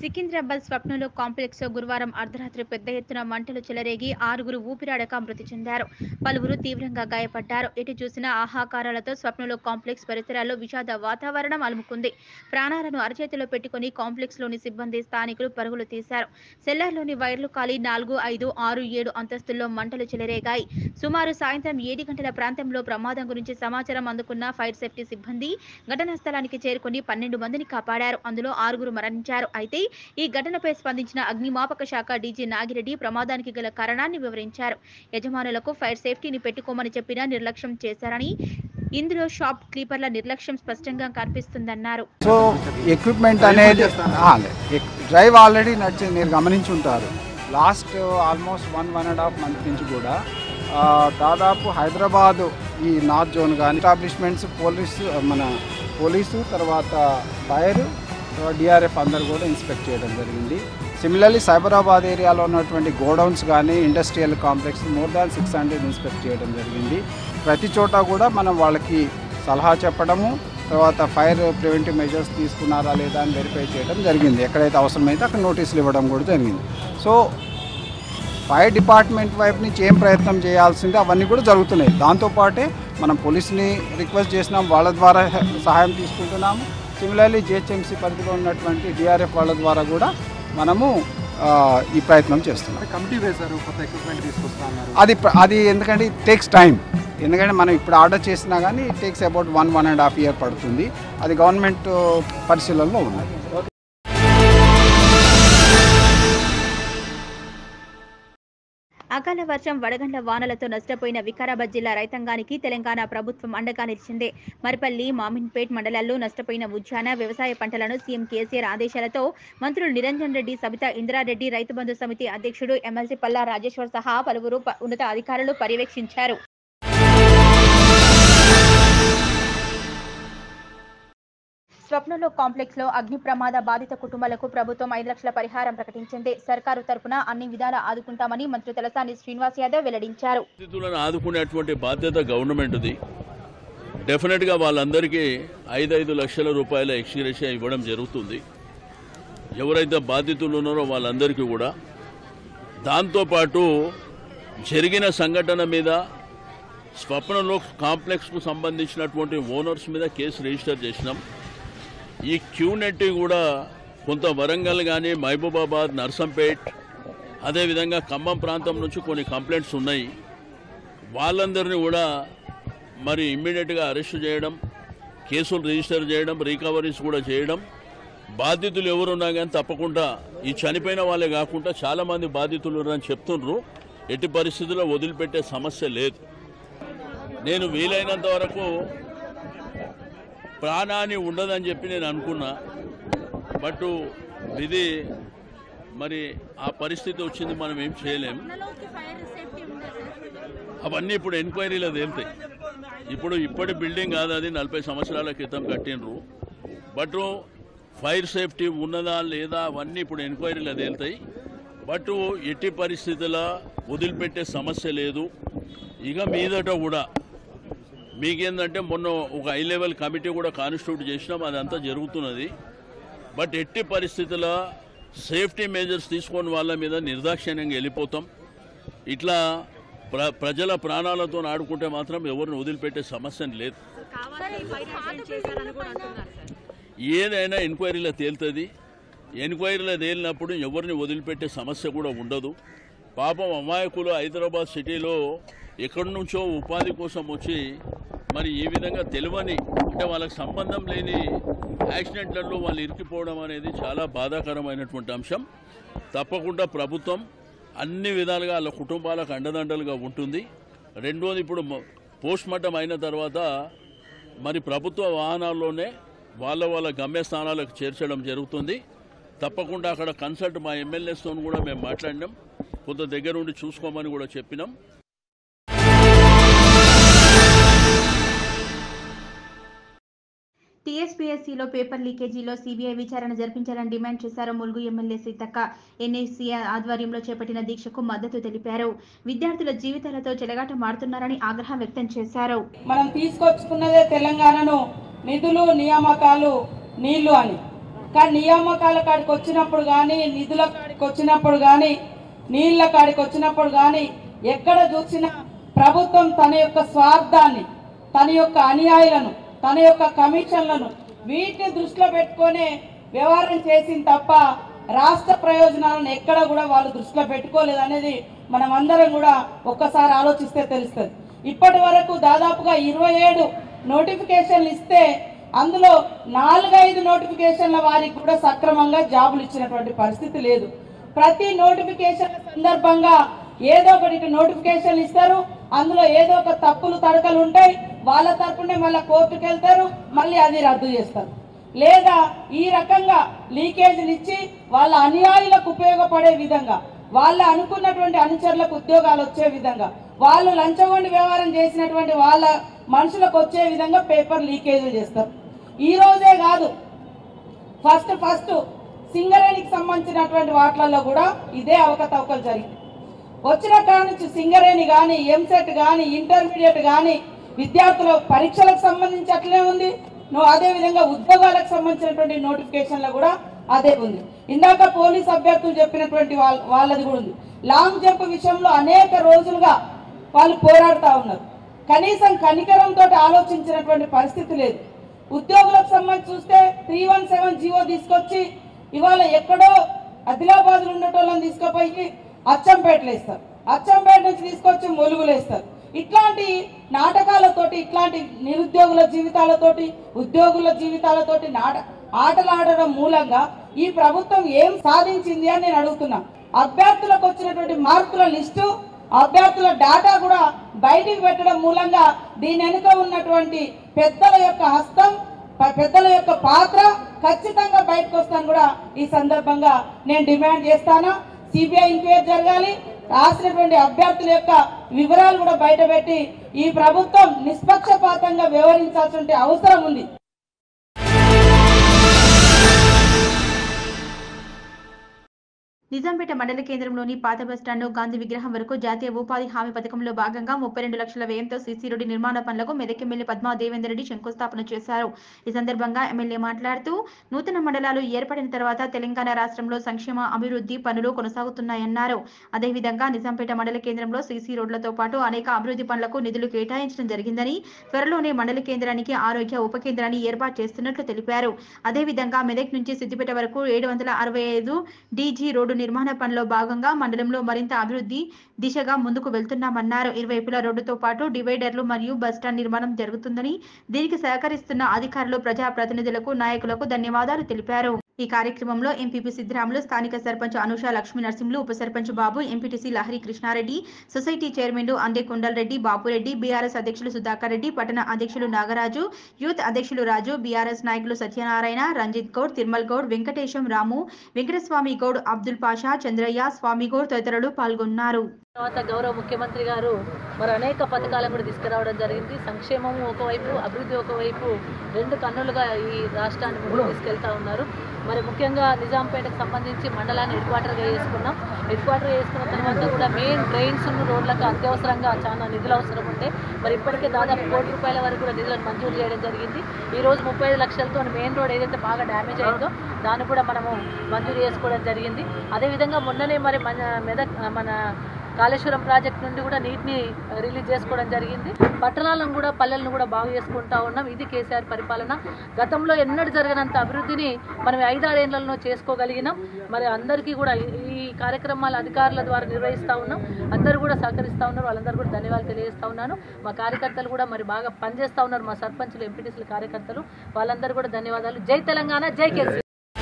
Secunderabad స్వప్నలో complex గురువారం అర్ధరాత్రి పెద్ద ఎత్తున మంటలు చెలరేగి ఆరుగురు ఊపిరాడక మృతి చెందారు పలువురు తీవ్రంగా గాయపడ్డారు ఎటు చూసినా ఆహాకారాలతో స్వప్నలో కాంప్లెక్స్ పరిసరాల్లో విషాద వాతావరణం అలుముకుంది ప్రాణాలను అరచేతిలో పెట్టుకుని కాంప్లెక్స్ లోని సిబ్బంది స్థానికులు పరుగులు తీశారు సెల్లార్లోని వైర్లు కాలి నాలుగు ఐదు ఆరు ఏడు అంతస్తుల్లో మంటలు చెలరేగాయి సుమారు సాయంత్రం ఏడు గంటల ప్రాంతంలో ప్రమాదం గురించి సమాచారం అందుకున్న ఫైర్ సేఫ్టీ సిబ్బంది ఘటనా స్థలానికి చేరుకుని పన్నెండు మందిని కాపాడారు అందులో ఆరుగురు మరణించారు అయితే ఈ ఘటనపై స్పందించిన అగ్నిమాపక శాఖ డీజీ నాగిరెడ్డి ప్రమాదానికి గల కారణాన్ని వివరించారు యజమానులకు ఫైర్ సేఫ్టీని పెట్టుకోమని చెప్పినా నిర్లక్ష్యం చేశారని ఇందులో షాప్ క్లీపర్ల నిర్లక్ష్యం స్పష్టంగా కనిపిస్తుందన్నారు సో ఎక్విప్మెంట్ అనేది ఆ, లే. ఎక్- డ్రైవ్ ఆల్రెడీ నడిచి మీరు గమనించి ఉంటారు last almost one one and half month నుంచి కూడా ఆ, దాదాపు హైదరాబాద్ ఈ నార్త్ జోన్ కానీ ఎస్టాబ్లిష్మెంట్స్ పోలీసు మన పోలీసు తర్వాత ఫైర్ డిఆర్ఎఫ్ అందరు కూడా ఇన్స్పెక్ట్ చేయడం జరిగింది సిమిలర్లీ సైబరాబాద్ ఏరియాలో ఉన్నటువంటి గోడౌన్స్ కానీ industrial complex more than six hundred inspect చేయడం జరిగింది ప్రతి చోట కూడా మనం వాళ్ళకి సలహా చెప్పడము తర్వాత ఫైర్ ప్రివెంటివ్ మెజర్స్ తీసుకున్నారా లేదా అని వెరిఫై చేయడం జరిగింది ఎక్కడైతే అవసరమైతే అక్కడ నోటీసులు ఇవ్వడం కూడా జరిగింది సో ఫైర్ డిపార్ట్మెంట్ వైపు నుంచి ఏం ప్రయత్నం చేయాల్సిందే అవన్నీ కూడా జరుగుతున్నాయి దాంతోపాటే మనం పోలీస్ని రిక్వెస్ట్ చేసినాం వాళ్ళ ద్వారా హె- సహాయం తీసుకుంటున్నాము సిమిలర్లీ జిహెచ్ఎంసీ పరిధిలో ఉన్నటువంటి డిఆర్ఎఫ్ వాళ్ళ ద్వారా కూడా మనము ఆ, ఈ ప్రయత్నం చేస్తున్నాం కమిటీ వేశారు కొత్త ఎక్విప్మెంట్ తీసుకొస్తా అన్నారు అది ప్ర- అది ఎందుకంటే ఇట్ టేక్స్ టైం ఎందుకంటే మనం ఇప్పుడు ఆర్డర్ చేసినా కానీ it takes about one one and half year పడుతుంది అది గవర్నమెంట్ పరిశీలనలో ఉన్నది అకాల వర్షం వడగండ్ల వానలతో నష్టపోయిన వికారాబాద్ జిల్లా రైతాంగానికి తెలంగాణ ప్రభుత్వం అండగా నిలిచింది మరిపల్లి మామిన్పేట్ మండలాల్లో నష్టపోయిన ఉద్యాన వ్యవసాయ పంటలను సీఎం కేసీఆర్ ఆదేశాలతో మంత్రులు నిరంజన్ రెడ్డి సబితా ఇంద్రారెడ్డి రైతు బంధు సమితి అధ్యక్షుడు ఎమ్మెల్సీ పల్లా రాజేశ్వర్ సహా పలువురు ప- ఉన్నత అధికారులు పర్యవేక్షించారు స్వప్నలో కాంప్లెక్స్ లో అగ్ని ప్రమాద బాధిత కుటుంబాలకు ప్రభుత్వం ఐదు లక్షల పరిహారం ప్రకటించింది సర్కారు తరపున అన్ని విధాలా ఆదుకుంటామని మంత్రి తలసాని శ్రీనివాస్ యాదవ్ వెల్లడించారు బాధితులను ఆదుకునేటువంటి బాధ్యత గవర్నమెంట్ది డెఫినెట్గా వాళ్ళందరికీ ఐదు ఐదు లక్షల రూపాయల ఎక్స్గ్రేషియా ఇవ్వడం జరుగుతుంది ఎవరైతే బాధితులు ఉన్నారో వాళ్ళందరికీ కూడా దాంతోపాటు జరిగిన సంఘటన మీద స్వప్నలో కాంప్లెక్స్కు సంబంధించినటువంటి ఓనర్స్ మీద కేసు రిజిస్టర్ చేసినాం ఈ క్యూనెట్ కూడా కొంత వరంగల్ కానీ మహబూబాబాద్ నర్సంపేట్ అదేవిధంగా ఖమ్మం ప్రాంతం నుంచి కొన్ని కంప్లైంట్స్ ఉన్నాయి వాళ్ళందరినీ కూడా మరి ఇమ్మీడియట్గా అరెస్ట్ చేయడం కేసులు రిజిస్టర్ చేయడం రికవరీస్ కూడా చేయడం బాధితులు ఎవరున్నా కానీ తప్పకుండా ఈ చనిపోయిన వాళ్ళే కాకుండా చాలామంది బాధితులు ఉన్నారని చెప్తుండ్రు ఎట్టి పరిస్థితుల్లో వదిలిపెట్టే సమస్య లేదు నేను వీలైనంత వరకు ప్రాణాన్ని ఉండదని చెప్పి నేను అనుకున్నా బట్ ఇది మరి ఆ పరిస్థితి వచ్చింది మనం ఏం చేయలేం అవన్నీ ఇప్పుడు ఎంక్వైరీలో తేలుతాయి ఇప్పుడు ఇప్పటి బిల్డింగ్ కాదు అది నలభై సంవత్సరాల క్రితం కట్టినరు బట్ ఫైర్ సేఫ్టీ ఉన్నదా లేదా అవన్నీ ఇప్పుడు ఎంక్వైరీలో తేలుతాయి బట్ ఎట్టి పరిస్థితుల్లో వదిలిపెట్టే సమస్య లేదు ఇక మీదట కూడా మీకేందంటే మొన్న ఒక హై లెవెల్ కమిటీ కూడా కాన్స్టిట్యూట్ చేసినాం అదంతా జరుగుతున్నది బట్ ఎట్టి పరిస్థితుల్లో సేఫ్టీ మెజర్స్ తీసుకొని వాళ్ళ మీద నిర్దాక్షిణ్యంగా వెళ్ళిపోతాం ఇట్లా ప్ర ప్రజల ప్రాణాలతో ఆడుకుంటే మాత్రం ఎవరిని వదిలిపెట్టే సమస్య లేదు ఏదైనా ఎంక్వైరీలో తేలుతుంది ఎంక్వైరీలో తేలినప్పుడు ఎవరిని వదిలిపెట్టే సమస్య కూడా ఉండదు పాపం అమాయకులు హైదరాబాద్ సిటీలో ఎక్కడి నుంచో ఉపాధి కోసం వచ్చి మరి ఈ విధంగా తెలియని అంటే వాళ్ళకి సంబంధం లేని యాక్సిడెంట్లలో వాళ్ళు ఇరికిపోవడం అనేది చాలా బాధాకరమైనటువంటి అంశం తప్పకుండా ప్రభుత్వం అన్ని విధాలుగా వాళ్ళ కుటుంబాలకు అండదండలుగా ఉంటుంది రెండోది ఇప్పుడు పోస్ట్ మార్టం అయిన తర్వాత మరి ప్రభుత్వ వాహనాల్లోనే వాళ్ళ వాళ్ళ గమ్యస్థానాలకు చేర్చడం జరుగుతుంది తప్పకుండా అక్కడ కన్సల్ట్ మా ఎమ్మెల్యేస్తో కూడా మేము మాట్లాడినాం కొంత దగ్గర ఉండి చూసుకోమని కూడా చెప్పినాం టీఎస్పీఎస్సీలో పేపర్ లీకేజీలో సీబీఐ విచారణ జరిపించాలని డిమాండ్ చేశారు ములుగు ఎమ్మెల్యే సీతక్క ఎన్ఐసీ ఆధ్వర్యంలో చేపట్టిన దీక్షకు మద్దతు తెలిపారు విద్యార్థుల జీవితాలతో చెలగాట మారుతున్నారని ఆగ్రహం వ్యక్తం చేశారు మనం తీసుకొచ్చుకున్నదే తెలంగాణను నిధులు నియామకాలు నీళ్లు అని కానీ నియామకాల కాడికి వచ్చినప్పుడు కానీ నిధుల కాడికి వచ్చినప్పుడు కానీ నీళ్ల కాడికి వచ్చినప్పుడు కానీ ఎక్కడ చూసినా ప్రభుత్వం తన యొక్క స్వార్థాన్ని తన యొక్క అనుయాయులను తన యొక్క కమిషన్లను వీటిని దృష్టిలో పెట్టుకొని వ్యవహారం చేసింది తప్ప రాష్ట్ర ప్రయోజనాలను ఎక్కడ కూడా వాళ్ళు దృష్టిలో పెట్టుకోలేదు అనేది మనం అందరం కూడా ఒక్కసారి ఆలోచిస్తే తెలుస్తుంది ఇప్పటి వరకు దాదాపుగా ఇరవై ఏడు నోటిఫికేషన్లు ఇస్తే అందులో నాలుగైదు నోటిఫికేషన్ల వారికి కూడా సక్రమంగా జాబులు ఇచ్చినటువంటి పరిస్థితి లేదు ప్రతి నోటిఫికేషన్ సందర్భంగా ఏదో ఒకటి నోటిఫికేషన్ ఇస్తారు అందులో ఏదో ఒక తప్పులు తడకలు ఉంటాయి వాళ్ళ తరపునే మళ్ళీ కోర్టుకు వెళ్తారు మళ్ళీ అది రద్దు చేస్తారు లేదా ఈ రకంగా లీకేజీలు ఇచ్చి వాళ్ళ అనుయాయులకు ఉపయోగపడే విధంగా వాళ్ళ అనుకున్నటువంటి అనుచరులకు ఉద్యోగాలు వచ్చే విధంగా వాళ్ళు లంచగొండి వ్యవహారం చేసినటువంటి వాళ్ళ మనుషులకు వచ్చే విధంగా పేపర్ లీకేజీలు చేస్తారు ఈ రోజే కాదు ఫస్ట్ ఫస్ట్ సింగరేణికి సంబంధించినటువంటి వాటిలలో కూడా ఇదే అవకతవకలు జరిగింది వచ్చిన కాడ నుంచి సింగరేణి కానీ ఎంసెట్ కానీ ఇంటర్మీడియట్ కానీ విద్యార్థుల పరీక్షలకు సంబంధించి అట్లే ఉంది నువ్వు అదే విధంగా ఉద్యోగాలకు సంబంధించినటువంటి నోటిఫికేషన్లో కూడా అదే ఉంది ఇందాక పోలీస్ అభ్యర్థులు చెప్పినటువంటి వాళ్ళ వాళ్ళది కూడా ఉంది లాంగ్ జంప్ విషయంలో అనేక రోజులుగా వాళ్ళు పోరాడుతూ ఉన్నారు కనీసం కనికరంతో ఆలోచించినటువంటి పరిస్థితి లేదు ఉద్యోగులకు సంబంధించి చూస్తే త్రీ వన్ సెవెన్ జీవో తీసుకొచ్చి ఇవాళ ఎక్కడో ఆదిలాబాద్ ఉండేటోళ్ళని తీసుకుపోయి అచ్చంపేటలు వేస్తారు అచ్చంపేట నుంచి తీసుకొచ్చి మొలుగులు వేస్తారు ఇట్లాంటి నాటకాలతోటి ఇట్లాంటి నిరుద్యోగుల జీవితాలతోటి ఉద్యోగుల జీవితాలతోటి నాట ఆటలాడడం మూలంగా ఈ ప్రభుత్వం ఏం సాధించింది అని నేను అడుగుతున్నా అభ్యర్థులకు వచ్చినటువంటి మార్కుల లిస్టు అభ్యర్థుల డేటా కూడా బయటికి పెట్టడం మూలంగా దీని వెనుక ఉన్నటువంటి పెద్దల యొక్క హస్తం ప- పెద్దల యొక్క పాత్ర ఖచ్చితంగా బయటకు వస్తాను కూడా ఈ సందర్భంగా నేను డిమాండ్ చేస్తాను సిబిఐ ఎంక్వైరీ జరగాలి రాసినటువంటి అభ్యర్థుల యొక్క వివరాలు కూడా బయటపెట్టి ఈ ప్రభుత్వం నిష్పక్షపాతంగా వ్యవహరించాల్సిన అవసరం ఉంది నిజాంపేట మండల కేంద్రంలోని పాత బస్టాండ్ గాంధీ విగ్రహం వరకు జాతీయ ఉపాధి హామీ పథకంలో భాగంగా ముప్పై రెండు లక్షల వ్యయంతో సీసీ రోడ్డు నిర్మాణ పనులకు మెదక్ ఎమ్మెల్యే పద్మా దేవేందర్ రెడ్డి శంకుస్థాపన చేశారు ఈ సందర్భంగా ఎమ్మెల్యే మాట్లాడుతూ నూతన మండలాలు ఏర్పడిన తర్వాత తెలంగాణ రాష్ట్రంలో సంక్షేమ అభివృద్ధి పనులు కొనసాగుతున్నాయన్నారు అదేవిధంగా నిజాంపేట మండల కేంద్రంలో సీసీ రోడ్లతో పాటు అనేక అభివృద్ధి పనులకు నిధులు కేటాయించడం జరిగిందని త్వరలోనే మండల కేంద్రానికి ఆరోగ్య ఉప కేంద్రాన్ని ఏర్పాటు చేస్తున్నట్లు తెలిపారు అదేవిధంగా మెదక్ నుంచి సిద్దిపేట వరకు ఏడు వందల అరవై ఐదు డీజీ రోడ్డు నిర్మాణ పనిలో భాగంగా మండలంలో మరింత అభివృద్ధి దిశగా ముందుకు వెళ్తున్నామన్నారు ఇరువైపులా రోడ్డుతో పాటు డివైడర్లు మరియు బస్టాండ్ నిర్మాణం జరుగుతుందని దీనికి సహకరిస్తున్న అధికారులు ప్రజాప్రతినిధులకు నాయకులకు ధన్యవాదాలు తెలిపారు ఈ కార్యక్రమంలో ఎంపీపీ సిద్ధిరాములు స్థానిక సర్పంచ్ అనుష లక్ష్మీ నరసింహులు ఉప sarpanch Babu MPTC Lahari Krishnareddy society chairman Ande Kondalreddy Bapu Reddy BRS అధ్యక్షులు సుధాకర్ రెడ్డి పట్టణ అధ్యక్షులు నాగరాజు యూత్ అధ్యక్షులు రాజు బీఆర్ఎస్ నాయకులు సత్యనారాయణ రంజిత్ గౌడ్ తిరుమల్ గౌడ్ వెంకటేశం రాము వెంకటస్వామి గౌడ్ అబ్దుల్ పాషా చంద్రయ్య స్వామి గౌడ్ తదితరులు పాల్గొన్నారు తర్వాత గౌరవ ముఖ్యమంత్రి గారు మరి అనేక పథకాలను కూడా తీసుకురావడం జరిగింది సంక్షేమము ఒకవైపు అభివృద్ధి ఒకవైపు రెండు కన్నులుగా ఈ రాష్ట్రాన్ని ముందుకు తీసుకెళ్తా ఉన్నారు మరి ముఖ్యంగా నిజాంపేటకు సంబంధించి మండలాన్ని హెడ్ క్వార్టర్గా చేసుకున్నాం హెడ్ క్వార్టర్ చేసుకున్న తర్వాత కూడా మెయిన్ డ్రైన్స్ రోడ్లకు అత్యవసరంగా చాలా నిధులు అవసరం ఉంటే మరి ఇప్పటికే దాదాపు కోటి రూపాయల వరకు కూడా నిధులను మంజూరు చేయడం జరిగింది ఈ రోజు ముప్పై ఐదు లక్షలతో మెయిన్ రోడ్ ఏదైతే బాగా డ్యామేజ్ అయిందో దాన్ని కూడా మనము మంజూరు చేసుకోవడం జరిగింది అదేవిధంగా మొన్ననే మరి మన మెదక్ మన కాళేశ్వరం ప్రాజెక్ట్ నుండి కూడా నీటిని రిలీజ్ చేసుకోవడం జరిగింది పట్టణాలను కూడా పల్లెలను కూడా బాగు చేసుకుంటా ఉన్నాం ఇది కేసీఆర్ పరిపాలన గతంలో ఎన్నడూ జరగనంత అభివృద్ధిని మనం ఐదారేళ్లలో చేసుకోగలిగినాం మరి అందరికీ కూడా ఈ- ఈ కార్యక్రమాలు అధికారుల ద్వారా నిర్వహిస్తూ ఉన్నాం అందరూ కూడా సహకరిస్తూ ఉన్నారు వాళ్ళందరూ కూడా ధన్యవాదాలు తెలియజేస్తా ఉన్నాను మా కార్యకర్తలు కూడా మరి బాగా పనిచేస్తూ ఉన్నారు మా సర్పంచులు ఎంపీటీసీల కార్యకర్తలు వాళ్ళందరూ కూడా ధన్యవాదాలు జై తెలంగాణ జై కేసీఆర్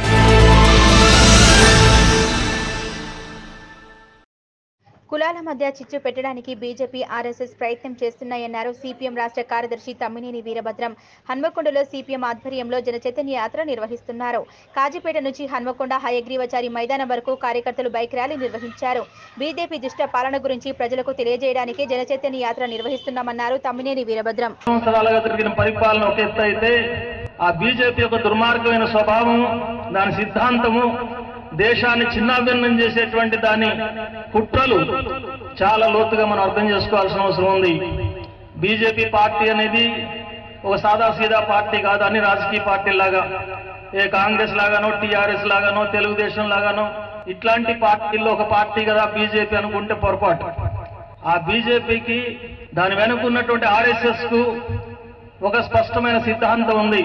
కులాల మధ్య చిచ్చు పెట్టడానికి బీజేపీ ఆర్ఎస్ఎస్ ప్రయత్నం చేస్తున్నాయన్నారు సిపిఎం రాష్ట్ర కార్యదర్శి తమ్మినేని వీరభద్రం హన్మకొండలో సిపిఎం ఆధ్వర్యంలో జనచైతన్య యాత్ర నిర్వహిస్తున్నారు కాజీపేట నుంచి హన్మకొండ హయగ్రీవచారి మైదానం వరకు కార్యకర్తలు బైక్ ర్యాలీ నిర్వహించారు బీజేపీ దుష్ట పాలన గురించి ప్రజలకు తెలియజేయడానికి జనచైతన్య యాత్ర నిర్వహిస్తున్నామన్నారు తమ్మినేని వీరభద్రం సంవత్సరాలుగా జరిగిన పరిపాలన ఒక ఎత్తు అయితే ఆ బీజేపీ యొక్క దుర్మార్గమైన స్వభావం దాని సిద్ధాంతము దేశాన్ని చిన్నాభిన్నం చేసేటువంటి దాని కుట్రలు చాలా లోతుగా మనం అర్థం చేసుకోవాల్సిన అవసరం ఉంది బీజేపీ పార్టీ అనేది ఒక సాదా సీదా పార్టీ కాదు అన్ని రాజకీయ పార్టీలాగా ఏ కాంగ్రెస్ లాగానో టీఆర్ఎస్ లాగానో తెలుగుదేశం లాగానో ఇట్లాంటి పార్టీల్లో ఒక పార్టీ కదా బీజేపీ అనుకుంటే పొరపాటు ఆ బీజేపీకి దాని వెనుక ఉన్నటువంటి ఆర్ఎస్ఎస్ కు ఒక స్పష్టమైన సిద్ధాంతం ఉంది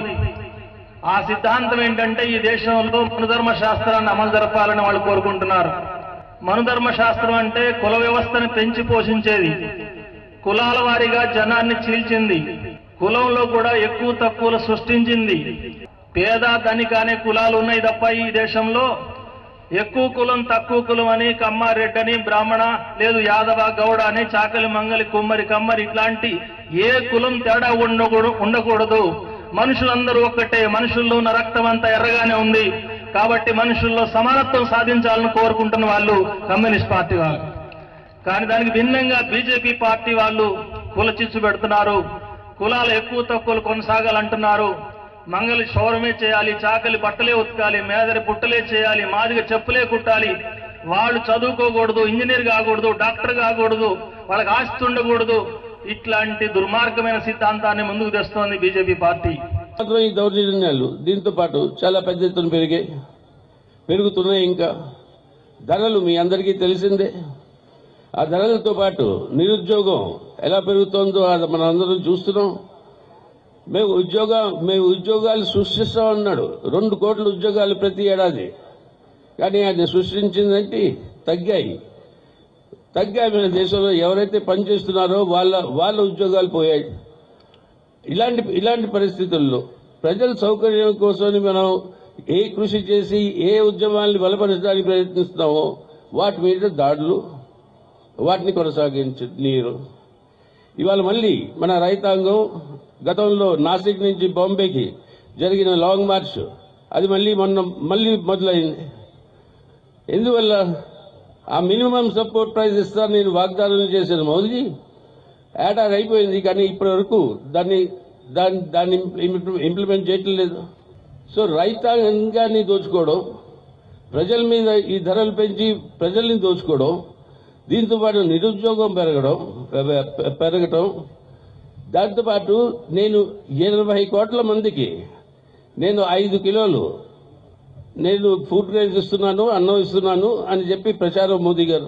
ఆ సిద్ధాంతం ఏంటంటే ఈ దేశంలో మనుధర్మ శాస్త్రాన్ని అమలు జరపాలని వాళ్ళు కోరుకుంటున్నారు మనుధర్మ శాస్త్రం అంటే కుల వ్యవస్థను పెంచి పోషించేది కులాల వారీగా జనాన్ని చీల్చింది కులంలో కూడా ఎక్కువ తక్కువలు సృష్టించింది పేద ధనిక అనే కులాలు ఉన్నాయి తప్ప ఈ దేశంలో ఎక్కువ కులం తక్కువ కులం అని కమ్మారెడ్డి అని బ్రాహ్మణ లేదు యాదవ గౌడ అని చాకలి మంగలి కుమ్మరి కమ్మరి ఇట్లాంటి ఏ కులం తేడా ఉండకూడదు ఉండకూడదు మనుషులందరూ ఒక్కటే మనుషుల్లో ఉన్న రక్తం అంతా ఎర్రగానే ఉంది కాబట్టి మనుషుల్లో సమానత్వం సాధించాలని కోరుకుంటున్న వాళ్ళు కమ్యూనిస్ట్ పార్టీ వాళ్ళు కానీ దానికి భిన్నంగా బీజేపీ పార్టీ వాళ్ళు కుల చిచ్చు పెడుతున్నారు కులాలు ఎక్కువ తక్కువలు కొనసాగాలంటున్నారు మంగలి క్షౌరమే చేయాలి చాకలి బట్టలే ఉతకాలి మేదరి పుట్టలే చేయాలి మాదిగ చెప్పులే కుట్టాలి వాళ్ళు చదువుకోకూడదు ఇంజనీర్ కాకూడదు డాక్టర్ కాకూడదు వాళ్ళకి ఆస్తి ఉండకూడదు ఇట్లాంటి దుర్మార్గమైన సిద్ధాంతాన్ని ముందుకు తెస్తోంది బీజేపీ పార్టీ మాత్రం ఈ దౌర్జన్యాలు దీంతో పాటు చాలా పెద్ద ఎత్తున పెరిగాయి పెరుగుతున్నాయి ఇంకా ధరలు మీ అందరికీ తెలిసిందే ఆ ధరలతో పాటు నిరుద్యోగం ఎలా పెరుగుతోందో అది మనం అందరం చూస్తున్నాం మేము ఉద్యోగ మేము ఉద్యోగాలు సృష్టిస్తాం అన్నాడు రెండు కోట్ల ఉద్యోగాలు ప్రతి ఏడాది కానీ అది సృష్టించిందంటే తగ్గాయి తగ్గాయి మన దేశంలో ఎవరైతే పనిచేస్తున్నారో వాళ్ళ వాళ్ళ ఉద్యోగాలు పోయాయి ఇలాంటి ఇలాంటి పరిస్థితుల్లో ప్రజల సౌకర్యం కోసమని మనం ఏ కృషి చేసి ఏ ఉద్యమాల్ని బలపరచడానికి ప్రయత్నిస్తున్నామో వాటి మీద దాడులు వాటిని కొనసాగించ నీరు ఇవాళ మళ్ళీ మన రైతాంగం గతంలో నాసిక్ నుంచి బాంబేకి జరిగిన లాంగ్ మార్చ్ అది మళ్ళీ మొన్న మళ్ళీ మొదలైంది ఎందువల్ల ఆ మినిమం సపోర్ట్ ప్రైస్ ఇస్తా నేను వాగ్దానం చేశాను మోదీ ఏడాది అయిపోయింది కానీ ఇప్పటి వరకు దాన్ని దాన్ని దాన్ని ఇంప్లిమెంట్ చేయటం లేదు సో రైతాంగాన్ని దోచుకోవడం ప్రజల మీద ఈ ధరలు పెంచి ప్రజల్ని దోచుకోవడం దీంతో పాటు నిరుద్యోగం పెరగడం పె- పెరగటం దాంతోపాటు నేను ఎనభై కోట్ల మందికి నేను ఐదు కిలోలు నేను ఫుడ్ గ్రైన్స్ ఇస్తున్నాను అన్నం ఇస్తున్నాను అని చెప్పి ప్రచారం మోదీ గారు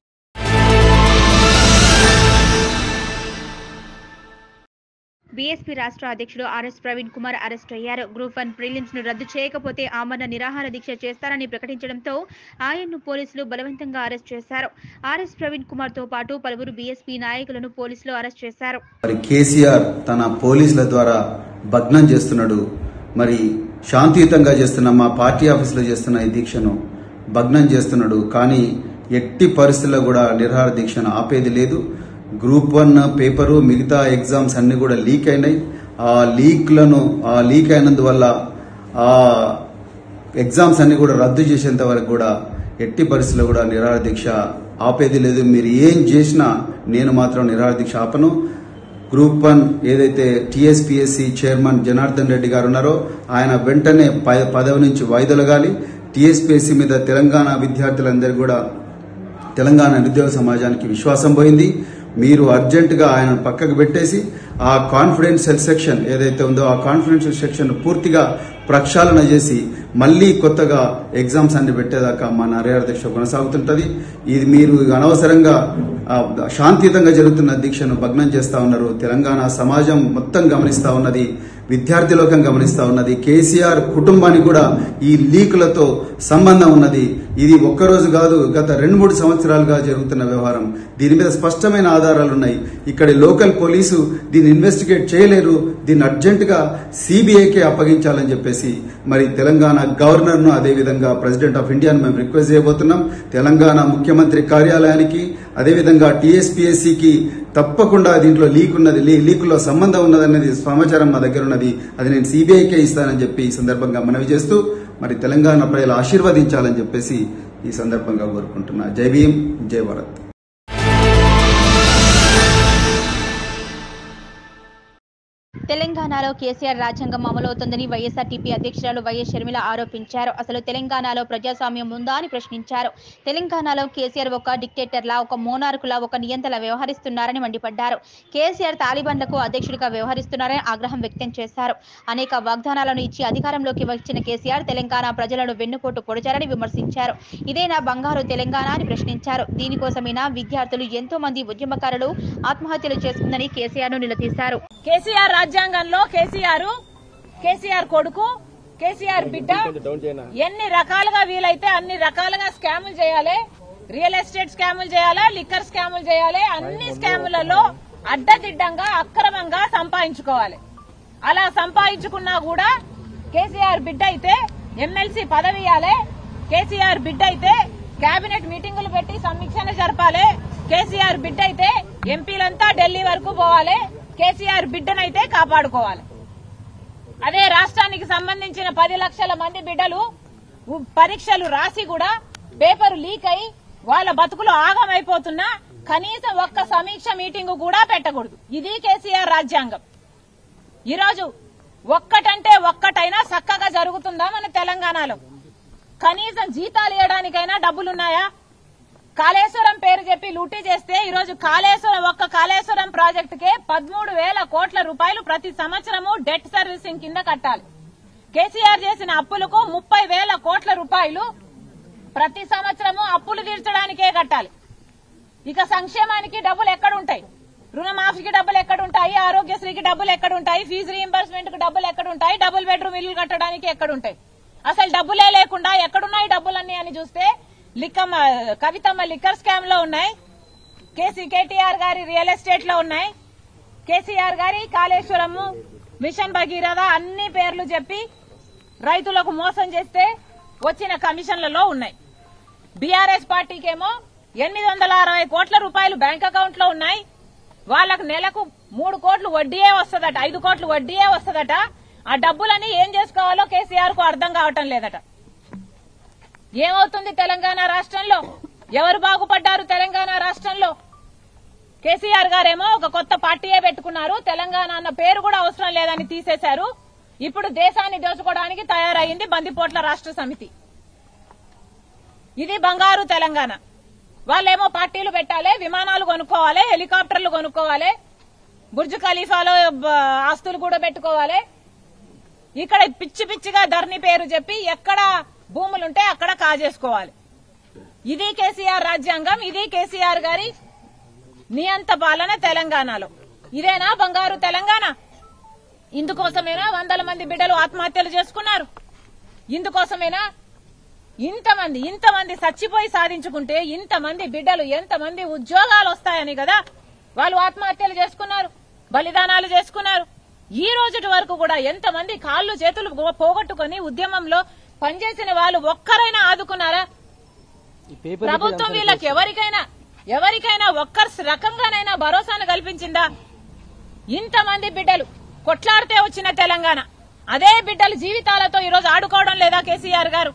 బీఎస్పీ రాష్ట్ర అధ్యక్షుడు ఆర్ఎస్ ప్రవీణ్ కుమార్ అరెస్ట్ అయ్యారు గ్రూప్ వన్ ప్రిలిమ్స్ ను రద్దు చేయకపోతే ఆమరణ నిరాహార దీక్ష చేస్తారని ప్రకటించడంతో ఆయన్ను పోలీసులు బలవంతంగా అరెస్ట్ చేశారు ఆర్ఎస్ ప్రవీణ్ కుమార్ తో పాటు పలువురు బీఎస్పీ నాయకులను పోలీసులు అరెస్ట్ చేశారు మరి కేసీఆర్ తన పోలీసుల ద్వారా భగ్నం చేస్తున్నాడు మరి శాంతియుతంగా చేస్తున్న మా పార్టీ ఆఫీసులో చేస్తున్న ఈ దీక్షను భగ్నం చేస్తున్నాడు కానీ ఎట్టి పరిస్థితుల్లో కూడా నిరహార దీక్షను ఆపేది లేదు గ్రూప్ వన్ పేపరు మిగతా ఎగ్జామ్స్ అన్ని కూడా లీక్ అయినాయి ఆ లీక్లను ఆ లీక్ అయినందువల్ల ఆ ఎగ్జామ్స్ అన్ని కూడా రద్దు చేసేంత వరకు కూడా ఎట్టి పరిస్థితుల్లో కూడా నిరాహార దీక్ష ఆపేది లేదు మీరు ఏం చేసినా నేను మాత్రం నిరాహార దీక్ష ఆపను గ్రూప్ వన్ ఏదైతే టీఎస్పీఎస్సీ చైర్మన్ జనార్దన్ రెడ్డి గారు ఉన్నారో ఆయన వెంటనే ప- పదవి నుంచి వైదొలగాలి టీఎస్పీఎస్సీ మీద తెలంగాణ విద్యార్థులందరూ కూడా తెలంగాణ నిరుద్యోగ సమాజానికి విశ్వాసం పోయింది మీరు అర్జెంటుగా ఆయన పక్కకు పెట్టేసి ఆ కాన్ఫిడెన్షియల్ సెక్షన్ ఏదైతే ఉందో ఆ కాన్ఫిడెన్షియల్ సెక్షన్ పూర్తిగా ప్రక్షాళన చేసి మళ్ళీ కొత్తగా ఎగ్జామ్స్ అన్ని పెట్టేదాకా మా నరేర దీక్ష కొనసాగుతుంటది ఇది మీరు అనవసరంగా ఆ, శాంతియుతంగా జరుగుతున్న దీక్షను భగ్నం చేస్తా ఉన్నారు తెలంగాణ సమాజం మొత్తం గమనిస్తా ఉన్నది విద్యార్థి లోకం గమనిస్తా ఉన్నది కేసీఆర్ కుటుంబానికి కూడా ఈ లీకులతో సంబంధం ఉన్నది ఇది ఒక్కరోజు కాదు గత రెండు మూడు సంవత్సరాలుగా జరుగుతున్న వ్యవహారం దీని మీద స్పష్టమైన ఆధారాలు ఉన్నాయి ఇక్కడి లోకల్ పోలీసు దీన్ని ఇన్వెస్టిగేట్ చేయలేరు దీన్ని అర్జెంటుగా సిబిఐకే అప్పగించాలని చెప్పేసి మరి తెలంగాణ గవర్నర్ను అదేవిధంగా ప్రెసిడెంట్ ఆఫ్ ఇండియాను మేము రిక్వెస్ట్ చేయబోతున్నాం తెలంగాణ ముఖ్యమంత్రి కార్యాలయానికి అదేవిధంగా టీఎస్పీఎస్సీకి తప్పకుండా దీంట్లో లీక్ ఉన్నది లీ- లీకులో సంబంధం ఉన్నదనేది సమాచారం మా దగ్గర ఉన్నది అది నేను సిబిఐకే ఇస్తానని చెప్పి ఈ సందర్భంగా మనవి చేస్తూ మరి తెలంగాణ ప్రజలు ఆశీర్వదించాలని చెప్పేసి ఈ సందర్భంగా కోరుకుంటున్నా జై భీమ్ జై భారత్ తెలంగాణలో కేసీఆర్ రాజ్యాంగం అమలవుతోందని వైఎస్ఆర్టీపీ అధ్యక్షురాలు వైఎస్ షర్మిల ఆరోపించారు అసలు తెలంగాణలో ప్రజాస్వామ్యం ఉందా అని ప్రశ్నించారు తెలంగాణలో కేసీఆర్ ఒక డిక్టేటర్లా ఒక మోనార్కులా ఒక నియంతలా వ్యవహరిస్తున్నారని మండిపడ్డారు కేసీఆర్ తాలిబాన్లకు అధ్యక్షుడిగా వ్యవహరిస్తున్నారని ఆగ్రహం వ్యక్తం చేశారు అనేక వాగ్దానాలను ఇచ్చి అధికారంలోకి వచ్చిన కేసీఆర్ తెలంగాణ ప్రజలను వెన్నుపోటు పొడిచారని విమర్శించారు ఇదేనా బంగారు తెలంగాణ అని ప్రశ్నించారు దీనికోసమైనా విద్యార్థులు ఎంతో మంది ఉద్యమకారులు ఆత్మహత్యలు చేసుకుందని కేసీఆర్ ను నిలదీశారు కేసీఆర్ రాజ్యాంగంలో కేసీఆర్ కేసీఆర్ కొడుకు కేసీఆర్ బిడ్డ ఎన్ని రకాలుగా వీలైతే అన్ని రకాలుగా స్కాములు చేయాలి రియల్ ఎస్టేట్ స్కాములు చేయాలి లిక్కర్ స్కాములు చేయాలి అన్ని స్కాములలో అడ్డదిడ్డంగా అక్రమంగా సంపాదించుకోవాలి అలా సంపాదించుకున్నా కూడా కేసీఆర్ బిడ్డ అయితే ఎమ్మెల్సీ పదవి ఇవ్వాలి కేసీఆర్ బిడ్డ అయితే కేబినెట్ మీటింగులు పెట్టి సమీక్షణ జరపాలి కేసీఆర్ బిడ్డ అయితే ఎంపీలంతా ఢిల్లీ వరకు పోవాలి కేసీఆర్ బిడ్డనైతే కాపాడుకోవాలి అదే రాష్ట్రానికి సంబంధించిన పది లక్షల మంది బిడ్డలు ఉ- పరీక్షలు రాసి కూడా పేపర్ లీక్ అయి వాళ్ళ బతుకులు ఆగమైపోతున్నా కనీసం ఒక్క సమీక్ష మీటింగ్ కూడా పెట్టకూడదు ఇది కేసీఆర్ రాజ్యాంగం ఈరోజు ఒక్కటంటే ఒక్కటైనా చక్కగా జరుగుతుందా మన తెలంగాణలో కనీసం జీతాలు ఇవ్వడానికైనా డబ్బులున్నాయా కాళేశ్వరం పేరు చెప్పి లూటీ చేస్తే ఈరోజు కాళేశ్వరం ఒక్క కాళేశ్వరం ప్రాజెక్టుకే పదమూడు వేల కోట్ల రూపాయలు ప్రతి సంవత్సరము డెట్ సర్వీసింగ్ కింద కట్టాలి కేసీఆర్ చేసిన అప్పులకు ముప్పై వేల కోట్ల రూపాయలు ప్రతి సంవత్సరము అప్పులు తీర్చడానికే కట్టాలి ఇక సంక్షేమానికి డబ్బులు ఎక్కడుంటాయి రుణమాఫీకి డబ్బులు ఎక్కడుంటాయి ఆరోగ్యశ్రీకి డబ్బులు ఎక్కడుంటాయి ఫీజు రీయింబర్స్మెంట్ కు డబ్బులు ఎక్కడుంటాయి డబుల్ బెడ్రూమ్ ఇల్లు కట్టడానికి ఎక్కడుంటాయి అసలు డబ్బులే లేకుండా ఎక్కడున్నాయి డబ్బులన్నీ అని చూస్తే లిక్కమ్మ కవితమ్మ లిక్కర్ స్కామ్ లో ఉన్నాయి కేసీ కేటీఆర్ గారి రియల్ ఎస్టేట్ లో ఉన్నాయి కేసీఆర్ గారి కాళేశ్వరము మిషన్ భగీరథ అన్ని పేర్లు చెప్పి రైతులకు మోసం చేస్తే వచ్చిన కమిషన్లలో ఉన్నాయి బీఆర్ఎస్ పార్టీకేమో ఎనిమిది వందల అరవై కోట్ల రూపాయలు బ్యాంక్ అకౌంట్ లో ఉన్నాయి వాళ్ళకు నెలకు మూడు కోట్లు వడ్డీయే వస్తదట ఐదు కోట్లు వడ్డీయే వస్తదట ఆ డబ్బులని ఏం చేసుకోవాలో కేసీఆర్ కు అర్థం కావటం లేదట ఏమవుతుంది తెలంగాణ రాష్ట్రంలో ఎవరు బాగుపడ్డారు తెలంగాణ రాష్ట్రంలో కేసీఆర్ గారేమో ఒక కొత్త పార్టీయే పెట్టుకున్నారు తెలంగాణ అన్న పేరు కూడా అవసరం లేదని తీసేశారు ఇప్పుడు దేశాన్ని దోచుకోవడానికి తయారైంది బందిపోట్ల రాష్ట్ర సమితి ఇది బంగారు తెలంగాణ వాళ్ళేమో పార్టీలు పెట్టాలి విమానాలు కొనుక్కోవాలి హెలికాప్టర్లు కొనుక్కోవాలి బుర్జ్ ఖలీఫాలో బ- ఆస్తులు కూడా పెట్టుకోవాలి ఇక్కడ పిచ్చి పిచ్చిగా ధరణి పేరు చెప్పి ఎక్కడ భూములుంటే అక్కడ కాజేసుకోవాలి ఇది కేసీఆర్ రాజ్యాంగం ఇది కేసీఆర్ గారి నియంత పాలన తెలంగాణలో ఇదేనా బంగారు తెలంగాణ ఇందుకోసమేనా వందల మంది బిడ్డలు ఆత్మహత్యలు చేసుకున్నారు ఇందుకోసమేనా ఇంతమంది ఇంతమంది చచ్చిపోయి సాధించుకుంటే ఇంతమంది బిడ్డలు ఎంతమంది ఉద్యోగాలు వస్తాయని కదా వాళ్ళు ఆత్మహత్యలు చేసుకున్నారు బలిదానాలు చేసుకున్నారు ఈ రోజుటి వరకు కూడా ఎంతమంది కాళ్ళు చేతులు పో- పోగొట్టుకొని ఉద్యమంలో పనిచేసిన వాళ్ళు ఒక్కరైనా ఆదుకున్నారా ప్రభుత్వం వీళ్ళకి ఎవరికైనా ఎవరికైనా ఒక్క రకంగానైనా భరోసాను కల్పించిందా ఇంతమంది బిడ్డలు కొట్లాడితే వచ్చిన తెలంగాణ అదే బిడ్డలు జీవితాలతో ఈరోజు ఆడుకోవడం లేదా కేసీఆర్ గారు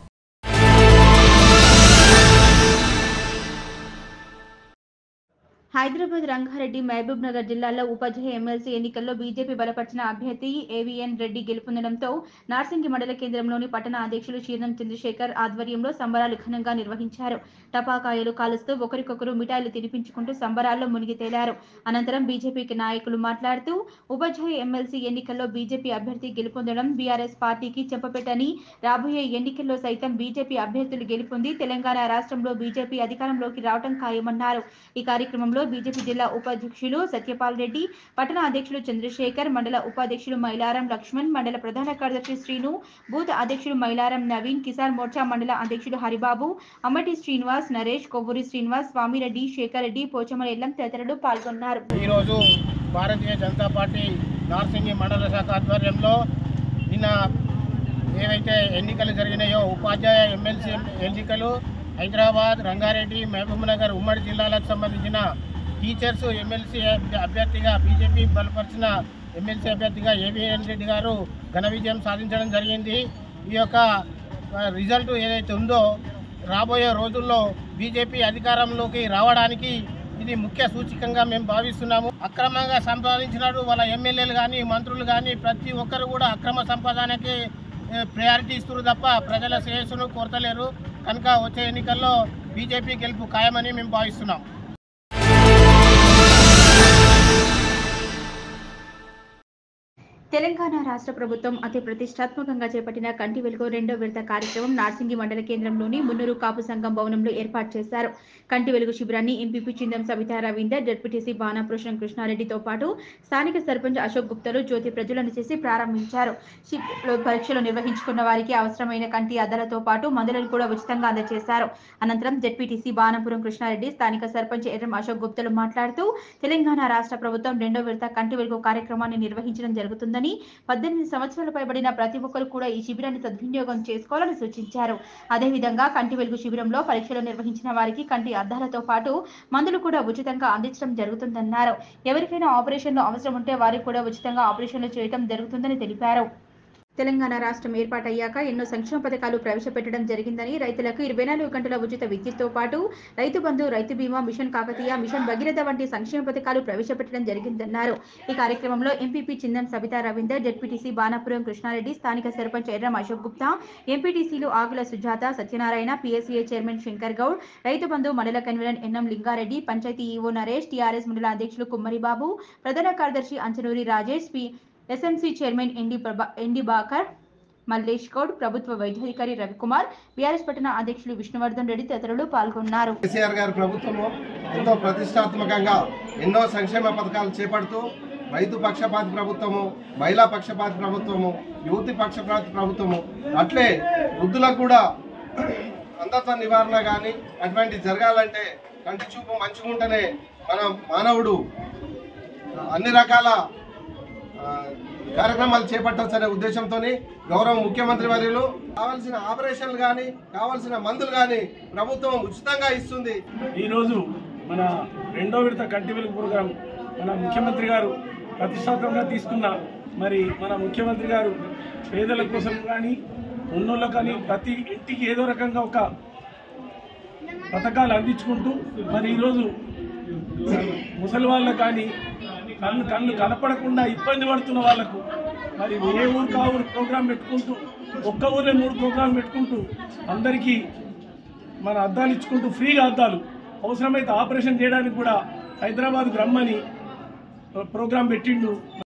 హైదరాబాద్ రంగారెడ్డి మహబూబ్ నగర్ జిల్లాల్లో ఉపాధ్యాయ ఎమ్మెల్సీ ఎన్నికల్లో బీజేపీ బలపరిచిన అభ్యర్థి ఏవీఎన్ రెడ్డి గెలుపొందడంతో నార్సింగి మండల కేంద్రంలోని పట్టణ అధ్యక్షులు శ్రీరం చంద్రశేఖర్ ఆధ్వర్యంలో సంబరాలు ఘనంగా నిర్వహించారు టపాకాయలు కాలుస్తూ ఒకరికొకరు మిఠాయిలు తినిపించుకుంటూ సంబరాల్లో మునిగి తేలారు అనంతరం బీజేపీకి నాయకులు మాట్లాడుతూ ఉపాధ్యాయ ఎమ్మెల్సీ ఎన్నికల్లో బీజేపీ అభ్యర్థి గెలుపొందడం బీఆర్ఎస్ పార్టీకి చెప్పపెట్టని రాబోయే ఎన్నికల్లో సైతం బీజేపీ అభ్యర్థులు గెలుపొంది తెలంగాణ రాష్ట్రంలో బీజేపీ అధికారంలోకి రావడం ఖాయమన్నారు ఈ కార్యక్రమంలో బీజేపీ జిల్లా ఉపాధ్యక్షులు సత్యపాల్ రెడ్డి పట్టణ అధ్యక్షులు చంద్రశేఖర్ మండల ఉపాధ్యక్షులు మైలారం లక్ష్మణ్ మండల ప్రధాన కార్యదర్శి శ్రీను బూత్ అధ్యక్షుడు మైలారం నవీన్ కిసాన్ మోర్చా మండల అధ్యక్షుడు హరిబాబు అమ్మటి శ్రీనివాస్ నరేష్ కొవ్వూరి శ్రీనివాస్ స్వామిరెడ్డి శేఖర్ రెడ్డి పోచమల ఎల్లం తదితరులు పాల్గొన్నారు ఈరోజు భారతీయ జనతా పార్టీ నార్సింగి మండల శాఖ ఆధ్వర్యంలో నిన్న ఏవైతే ఎన్నికలు జరిగినాయో ఉపాధ్యాయ ఎమ్మెల్సీ ఎన్నికలు హైదరాబాద్ రంగారెడ్డి మహబూబ్ నగర్ ఉమ్మడి జిల్లాలకు సంబంధించిన టీచర్స్ ఎమ్మెల్సీ అభ్యర్థిగా బీజేపీ బలపరిచిన ఎమ్మెల్సీ అభ్యర్థిగా ఏవిఎన్ రెడ్డి గారు ఘన విజయం సాధించడం జరిగింది ఈ యొక్క ఆ, రిజల్ట్ ఏదైతే ఉందో రాబోయే రోజుల్లో బీజేపీ అధికారంలోకి రావడానికి ఇది ముఖ్య సూచికంగా మేము భావిస్తున్నాము అక్రమంగా సంపాదించినాడు వాళ్ళ ఎమ్మెల్యేలు కానీ మంత్రులు కానీ ప్రతి ఒక్కరు కూడా అక్రమ సంపాదనకి ఏ, ప్రయారిటీ ఇస్తున్నారు తప్ప ప్రజల శ్రేయస్సును కోరతలేరు కనుక వచ్చే ఎన్నికల్లో బీజేపీ గెలుపు ఖాయమని మేము భావిస్తున్నాం తెలంగాణ రాష్ట్ర ప్రభుత్వం అతి ప్రతిష్టాత్మకంగా చేపట్టిన కంటి వెలుగు రెండో విడత కార్యక్రమం నార్సింగి మండల కేంద్రంలోని మున్నూరు కాపు సంఘం భవనంలో ఏర్పాటు చేశారు కంటి వెలుగు శిబిరాన్ని ఎంపీపీ చిందం సవితా రవీందర్ జడ్పీటీసీ బాణాపురుషం కృష్ణారెడ్డితో పాటు స్థానిక సర్పంచ్ అశోక్ గుప్తలు జ్యోతి ప్రజలను చేసి ప్రారంభించారు శిబిరంలో పరీక్షలు నిర్వహించుకున్న వారికి అవసరమైన కంటి అద్దాలతో పాటు మందులను కూడా ఉచితంగా అందజేశారు అనంతరం జడ్పీటీసీ బాణపురం కృష్ణారెడ్డి స్థానిక సర్పంచ్ ఎర్రం అశోక్ గుప్తలు మాట్లాడుతూ తెలంగాణ రాష్ట్ర ప్రభుత్వం రెండో విడత కంటి వెలుగు కార్యక్రమాన్ని నిర్వహించడం జరుగుతుందని పద్దెనిమిది సంవత్సరాలు పైబడిన ప్రతి ఒక్కరు కూడా ఈ శిబిరాన్ని సద్వినియోగం చేసుకోవాలని సూచించారు అదేవిధంగా కంటి వెలుగు శిబిరంలో పరీక్షలు నిర్వహించిన వారికి కంటి అద్దాలతో పాటు మందులు కూడా ఉచితంగా అందించడం జరుగుతుందన్నారు ఎవరికైనా ఆపరేషన్లు అవసరం ఉంటే వారికి కూడా ఉచితంగా ఆపరేషన్లు చేయడం జరుగుతుందని తెలిపారు తెలంగాణ రాష్ట్రం ఏర్పాటయ్యాక ఎన్నో సంక్షేమ పథకాలు ప్రవేశపెట్టడం జరిగిందని రైతులకు ఇరవై నాలుగు గంటల ఉచిత విద్యుత్తో పాటు రైతు బంధు రైతు బీమా మిషన్ కాకతీయ మిషన్ భగీరథ వంటి సంక్షేమ పథకాలు ప్రవేశపెట్టడం జరిగిందన్నారు ఈ కార్యక్రమంలో ఎంపీపీ చిందన్ సబితా రవీందర్ జడ్పీటీసీ బాణాపురం కృష్ణారెడ్డి స్థానిక సర్పంచ్ ఎర్రం అశోక్ గుప్తా ఎంపీటీసీలు ఆకుల సుజాత సత్యనారాయణ పీఎస్సీఏ చైర్మన్ శంకర్ గౌడ్ రైతు బంధు మండల convener NM Lingareddy panchayat EO Naresh TRS మండల అధ్యక్షులు కుమ్మరి బాబు ప్రధాన కార్యదర్శి Anchanuri Rajesh P SMC chairman ND Prabha ND Bakar Mallesh Goud ప్రభుత్వ వైద్యాధికారి రవికుమార్ బీఆర్ఎస్ పట్టణ అధ్యక్షులు విష్ణువర్ధన్ రెడ్డి తదితరులు పాల్గొన్నారు కేసీఆర్ గారి ప్రభుత్వము ఎంతో ప్రతిష్టాత్మకంగా ఎన్నో సంక్షేమ పథకాలు చేపడుతూ రైతు పక్షపాతి ప్రభుత్వము మహిళా పక్షపాతి ప్రభుత్వము యువతి పక్షపాతి ప్రభుత్వము అట్లే వృద్ధులకు కూడా అంధత్వ నివారణ కానీ అటువంటి జరగాలంటే కంటి చూపు మంచిగా ఉంటేనే మన మానవుడు అన్ని రకాల ఆ, కార్యక్రమాలు చేపట్టవచ్చనే ఉద్దేశంతో గౌరవ ముఖ్యమంత్రి వర్యులు కావాల్సిన ఆపరేషన్లు కానీ కావాల్సిన మందులు కానీ ప్రభుత్వం ఉచితంగా ఇస్తుంది ఈరోజు మన రెండో విడత కంటి వెలుగు ప్రోగ్రాం మన ముఖ్యమంత్రి గారు ప్రతిష్టాత్మకంగా తీసుకున్న మరి మన ముఖ్యమంత్రి గారు పేదల కోసం కానీ ఉన్నోళ్ళకు కానీ ప్రతి ఇంటికి ఏదో రకంగా ఒక పథకాలు అందించుకుంటూ మరి ఈరోజు ముసలి వాళ్ళకు కానీ కళ్ళు కళ్ళు కనపడకుండా ఇబ్బంది పడుతున్న వాళ్ళకు మరి ఏ ఊరికి ఆ ఊరు ప్రోగ్రాం పెట్టుకుంటూ ఒక్క ఊరే మూడు ప్రోగ్రాం పెట్టుకుంటూ అందరికీ మన అద్దాలు ఇచ్చుకుంటూ ఫ్రీగా అద్దాలు అవసరమైతే ఆపరేషన్ చేయడానికి కూడా హైదరాబాద్కు రమ్మని ప్రోగ్రాం పెట్టిండు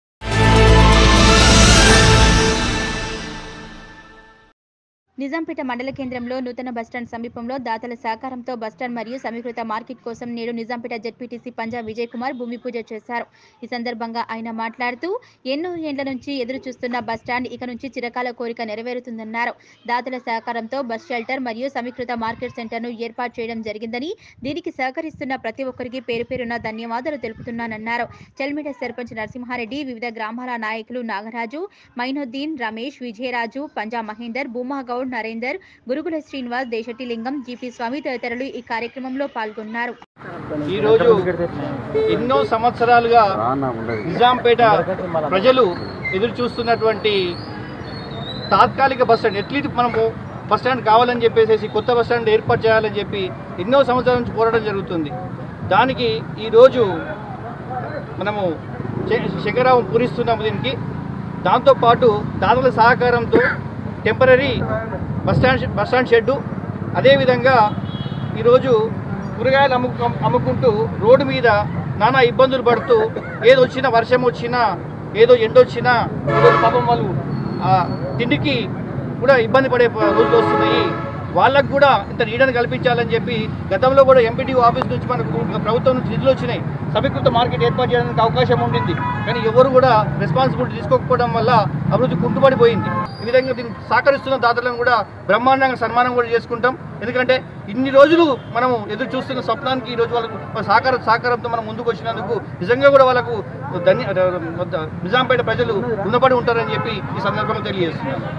నిజాంపేట మండల కేంద్రంలో నూతన బస్టాండ్ సమీపంలో దాతల సహకారంతో బస్టాండ్ మరియు సమీకృత మార్కెట్ కోసం నేడు నిజాంపేట జెడ్పీటీసీ పంజా విజయ్ కుమార్ భూమి పూజ చేశారు ఈ సందర్భంగా ఆయన మాట్లాడుతూ ఎన్నో ఏండ్ల నుంచి ఎదురు చూస్తున్న బస్టాండ్ ఇక నుంచి చిరకాల కోరిక నెరవేరుతుందన్నారు దాతల సహకారంతో బస్ షెల్టర్ మరియు సమీకృత మార్కెట్ సెంటర్ను ఏర్పాటు చేయడం జరిగిందని దీనికి సహకరిస్తున్న ప్రతి ఒక్కరికి పేరు పేరున ధన్యవాదాలు తెలుపుతున్నానన్నారు చెల్మిడ సర్పంచ్ నరసింహారెడ్డి వివిధ గ్రామాల నాయకులు నాగరాజు మైనుద్దీన్ రమేష్ విజయరాజు పంజా మహేందర్ భూమా గౌడ్ నరేందర్ గురుగుల శ్రీనివాస్ దేశటి లింగం జీపీ స్వామి తదితరులు ఈ కార్యక్రమంలో పాల్గొన్నారు ఈరోజు ఎన్నో సంవత్సరాలుగా నిజాంపేట ప్రజలు ఎదురు చూస్తున్నటువంటి తాత్కాలిక బస్ స్టాండ్ ఎట్లీస్ట్ మనము బస్ స్టాండ్ కావాలని చెప్పేసి కొత్త బస్ స్టాండ్ ఏర్పాటు చేయాలని చెప్పి ఎన్నో సంవత్సరాల నుంచి పోరాటం జరుగుతుంది దానికి ఈరోజు మనము శ- శంకరావం పూరిస్తున్నాము దీనికి దాంతోపాటు దాతల సహకారంతో temporary bus stand bus stand shed అదేవిధంగా ఈరోజు కూరగాయలు అమ్ము అమ్ముకుంటూ రోడ్డు మీద నానా ఇబ్బందులు పడుతూ ఏదో వచ్చినా వర్షం వచ్చినా ఏదో ఎండొచ్చినా ఏదో పాపం వాళ్ళు ఆ, తిండికి కూడా ఇబ్బంది పడే ప- రోజులు వస్తున్నాయి వాళ్ళకు కూడా ఇంత నీడను కల్పించాలని చెప్పి గతంలో కూడా ఎంపీడీఓ ఆఫీస్ నుంచి మనకు ప్రభుత్వం నుంచి నిధులు వచ్చినాయి సమీకృత మార్కెట్ ఏర్పాటు చేయడానికి అవకాశం ఉండింది కానీ ఎవరు కూడా రెస్పాన్సిబిలిటీ తీసుకోకపోవడం వల్ల అభివృద్ధి కుంటుపడిపోయింది ఈ విధంగా దీనికి సహకరిస్తున్న దాతలను కూడా బ్రహ్మాండంగా సన్మానం కూడా చేసుకుంటాం ఎందుకంటే ఇన్ని రోజులు మనం ఎదురు చూస్తున్న స్వప్నానికి ఈ రోజు వాళ్ళకు వాళ్ళ సహకార సహకారంతో మనం ముందుకు వచ్చినందుకు నిజంగా కూడా వాళ్ళకు ధన్య నిజాంపేట ప్రజలు రుణపడి ఉంటారని చెప్పి ఈ సందర్భంగా తెలియజేస్తున్నాను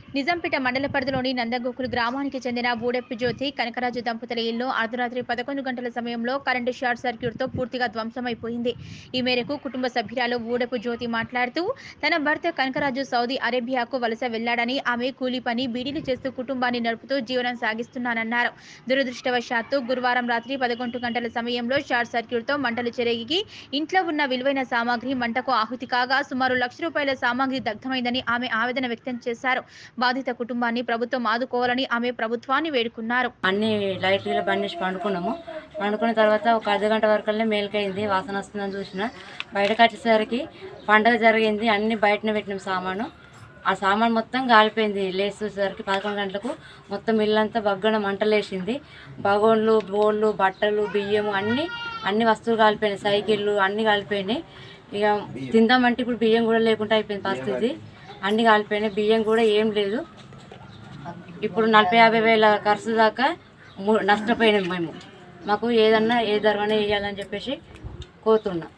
నిజాంపేట మండల పరిధిలోని నందగోకులు గ్రామానికి చెందిన బూడెప్పి జ్యోతి కనకరాజు దంపతుల ఇల్లు అర్ధరాత్రి పదకొండు గంటల సమయంలో కరెంటు షార్ట్ సర్క్యూట్తో పూర్తిగా ధ్వంసమైపోయింది ఈ మేరకు కుటుంబ సభ్యురాలు బూడెప్పు జ్యోతి మాట్లాడుతూ తన భర్త కనకరాజు సౌదీ అరేబియాకు వలస వెళ్లాడని ఆమె కూలీ పని బీడీలు చేస్తూ కుటుంబాన్ని నడుపుతూ జీవనం సాగిస్తున్నానన్నారు దురదృష్టవశాత్తు గురువారం రాత్రి పదకొండు గంటల సమయంలో షార్ట్ సర్క్యూట్తో మంటలు చెరిగి ఇంట్లో ఉన్న విలువైన సామాగ్రి మంటకు ఆహుతి కాగా సుమారు లక్ష రూపాయల సామాగ్రి దగ్ధమైందని ఆమె ఆవేదన వ్యక్తం చేశారు బాధిత కుటుంబాన్ని ప్రభుత్వం ఆదుకోవాలని ఆమె ప్రభుత్వాన్ని వేడుకున్నారు అన్ని లైట్లు ఇలా బండి వేసి పండుకున్నాము పండుకున్న తర్వాత ఒక అర్ధ గంట వరకల్నే మేలుకైంది వాసన వస్తుందని చూసిన బయటకు వచ్చేసరికి పండగ జరిగింది అన్ని బయటనే పెట్టినాం సామాను ఆ సామాన్ మొత్తం కాలిపోయింది లేచేసరికి పదకొండు గంటలకు మొత్తం ఇల్లంతా బగ్గన మంటలేసింది బగోన్లు బోళ్ళు బట్టలు బియ్యము అన్ని అన్ని వస్తువులు కాలిపోయినాయి సైకిళ్ళు అన్ని కాలిపోయినాయి ఇక తిందామంటే ఇప్పుడు బియ్యం కూడా లేకుండా అయిపోయింది పరిస్థితి అన్ని కాలిపోయినాయి బియ్యం కూడా ఏం లేదు ఇప్పుడు నలభై యాభై వేల ఖర్చు దాకా ము- నష్టపోయినాం మేము మాకు ఏదన్నా ఏ ధరమైనా వేయాలని చెప్పేసి కోరుతున్నాం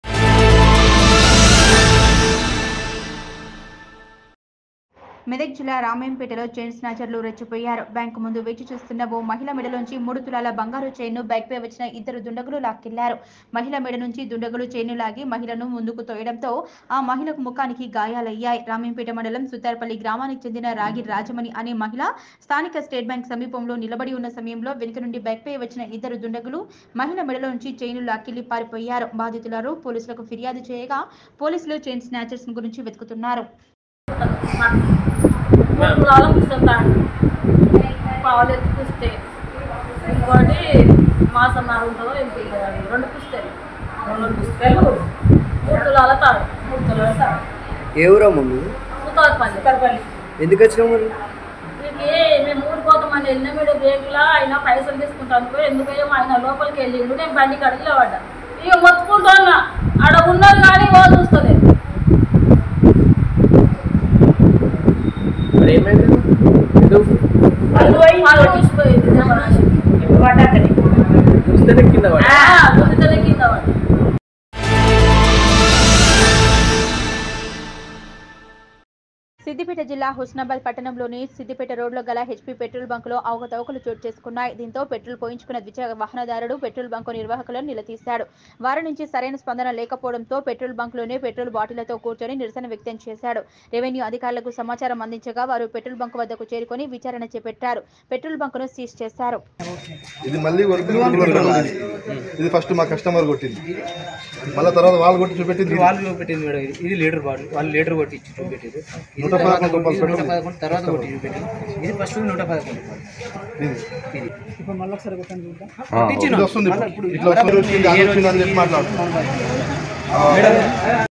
మెదక్ జిల్లా రామాయంపేటలో చైన్ స్నాచర్లు రెచ్చిపోయారు బ్యాంకు ముందు వేచి చూస్తున్న ఓ మహిళ మెడలోంచి మూడు తులాల బంగారు చైన్ను బైక్పై వచ్చిన ఇద్దరు దుండగులు లాక్కెళ్లారు మహిళ మెడ నుంచి దుండగులు చైన్ను లాగి మహిళను ముందుకు తోయడంతో ఆ మహిళకు ముఖానికి గాయాలయ్యాయి రామాయంపేట మండలం సుతార్పల్లి గ్రామానికి చెందిన రాగి రాజమణి అనే మహిళ స్థానిక స్టేట్ బ్యాంక్ సమీపంలో నిలబడి ఉన్న సమయంలో వెనుక నుండి బైక్పై వచ్చిన ఇద్దరు దుండగులు మహిళ మెడలో నుంచి చైన్ను లాక్కెళ్లి పారిపోయారు బాధితులారు పోలీసులకు ఫిర్యాదు చేయగా పోలీసులు చైన్ స్నాచర్స్ గురించి వెతుకుతున్నారు మూడు తులాల పుస్తకాలు పావులు ఎత్తుకుస్తే ఇంకోటి మాసన్నర ఉంటుందో ఎంత ఉంటుంది రెండు పుస్తకాలు రెండు పుస్తకాలు మూడు తులాల తాడు మూడు తులాల తాడు ఏ ఊరా మమ్మీ సుతార్పల్లి ఎందుకు వచ్చినావు మరి నీకు మేము ఊరిపోతామని వెళ్ళిన మీరు బ్యాంకులో ఆయన పైసలు తీసుకుంటాను ఎందుకయ్యో ఆయన లోపలికి వెళ్ళిండు నేను బండి కడిగి లేవడ్డా ఇక మొత్తుకుంటున్నా ఆడ ఉన్నారు కానీ ఓ చూస్తలేదు మరి ఏమైంది ఎందుకు వాళ్ళు పోయి వాళ్ళు తీసిపోయింది జమరాశి పడ్డాకని చూస్తేనే కింద పడ్డా. గుర్తుతలే కింద పడ్డా సిద్దిపేట జిల్లా హుస్నాబాద్ పట్టణంలోని సిద్దిపేట రోడ్లో గల హెచ్పీ పెట్రోల్ బంకులో అవకతవకలు చోటు చేసుకున్నాయి దీంతో పెట్రోల్ పోయించుకున్న ద్విచక్ర వాహనదారుడు పెట్రోల్ బంకు నిర్వాహకులను నిలదీశాడు వారి నుంచి సరైన స్పందన లేకపోవడంతో పెట్రోల్ బంకులోనే పెట్రోల్ బాటిళ్లతో కూర్చొని నిరసన వ్యక్తం చేశాడు రెవెన్యూ అధికారులకు సమాచారం అందించగా వారు పెట్రోల్ బంకు వద్దకు చేరుకొని విచారణ చేపట్టారు పెట్రోల్ బంకును సీజ్ చేశారు ఇది మళ్ళీ కొనుక్కుంటున్నారు ఇది ఫస్ట్ మా కస్టమర్ కొట్టింది మళ్ళీ తర్వాత వాళ్ళు కొట్టి చూపెట్టింది వాళ్ళు చూపెట్టింది మేడం ఇది. ఇది లీటర్ బాటిల్ వాళ్ళు లీటర్ కొట్టి ఇచ్చి చూపెట్టారు ఇది నూట తర్వాత పదకొండు కొట్టి- రూపాయలు నూట పెట్రోల్. పదకొండు తర్వాత కొట్టి చూపెట్టారు ఇది ఫస్ట్ నూట పదకొండు రూపాయలు. ఇది ఇది ఇప్పుడు మళ్ళీ ఒకసారి కొట్టండి చూద్దాం కొట్టించినాం. ఇది వస్తుంది మళ్ళా ఇప్పుడు. ఇట్లా వస్తుంది వచ్చింది అది వచ్చింది అని చెప్పి మాట్లాడుతున్నాం